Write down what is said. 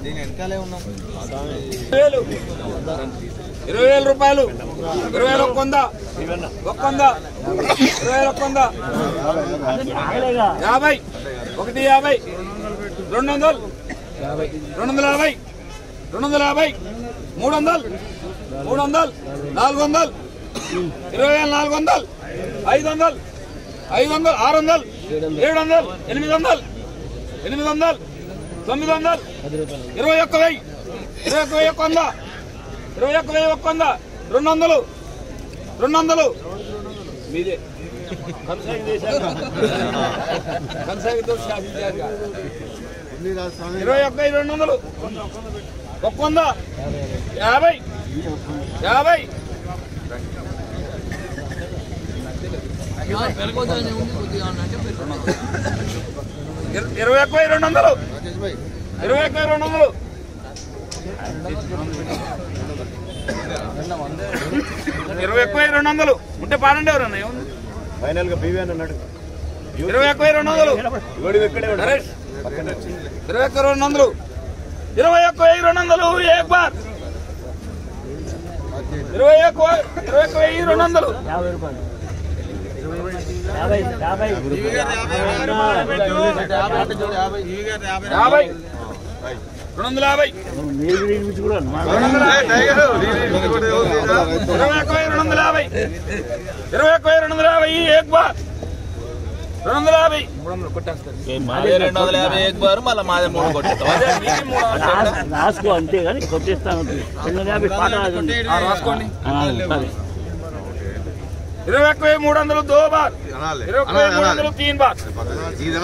దీని వెనకాలే ఉన్నాం వేలు ఇరవై వేల రూపాయలు ఇరవై వేల ఒక్క వంద ఒక్క వంద ఇరవై వేల ఒక్క వంద యాభై ఒకటి యాభై రెండు వందలు రెండు వందల యాభై రెండు వందల యాభై మూడు వందలు మూడు వందలు నాలుగు వందలు ఇరవై వేల నాలుగు వందలు ఐదు వందలు ఐదు వందలు ఆరు వందలు ఏడు వందలు ఎనిమిది వందలు ఎనిమిది వందలు తొమ్మిది వందలు ఇరవై ఒక్క వెయ్యి ఇరవై ఒక్క వెయ్యి ఒక్క వంద ఇరవై ఒక్క వెయ్యి ఒక్క వంద రెండు వందలు రెండు వందలు మీదే కొనసాగి చేశారు కొనసాగితో శాసించారుగా ఇరవై ఒక్క వెయ్యి రెండు వందలు ఒక్క వంద యాభై యాభై ఇర- ఇరవై ఒక్క వెయ్యి రెండు వందలు ఇరవై ఒక్క వెయ్యి రెండు వందలు ఇరవై ఒక్క వెయ్యి రెండు వందలు ఉంటే పాడండి ఎవరన్నా ఏముంది ఫైనల్ గా బీవీ అని అన్నాడు ఇరవై ఒక్క వెయ్యి రెండు వందలు ఇవాడు ఇక్కడే ఉన్నాడు. నరేష్ ఇరవై ఒక్క రెండు వందలు ఇరవై ఒక్క వెయ్యి రెండు వందలు ఏక్ బార్ ఇరవై ఒక్క ఇరవై ఒక్క వెయ్యి రెండు వందలు యాభై రెండు వందల యాభై ఇరవై ఒక్క వెయ్యి రెండు వందల యాభై ఇరవై ఒక్క వెయ్యి రెండు వందల యాభై ఏక్ బార్ రెండు వందల యాభై మాదే రెండు వందల యాభై ఎక్ బారు మళ్ళీ మాదే మూడు కొట్టేస్తాం అదే మీది మూడు వందలు. రాసుకో అంతే కానీ కొట్టేస్తాను రెండు యాభై పాట రాదండి. ఆ, రాసుకోండి ఆ, సరే ఇరవై ఒక్క వెయ్యి మూడు వందలు దో బార్ అనాలి. ఇరవై ఒక్క వెయ్యి మూడు వందలు తీన్ బార్ ఇది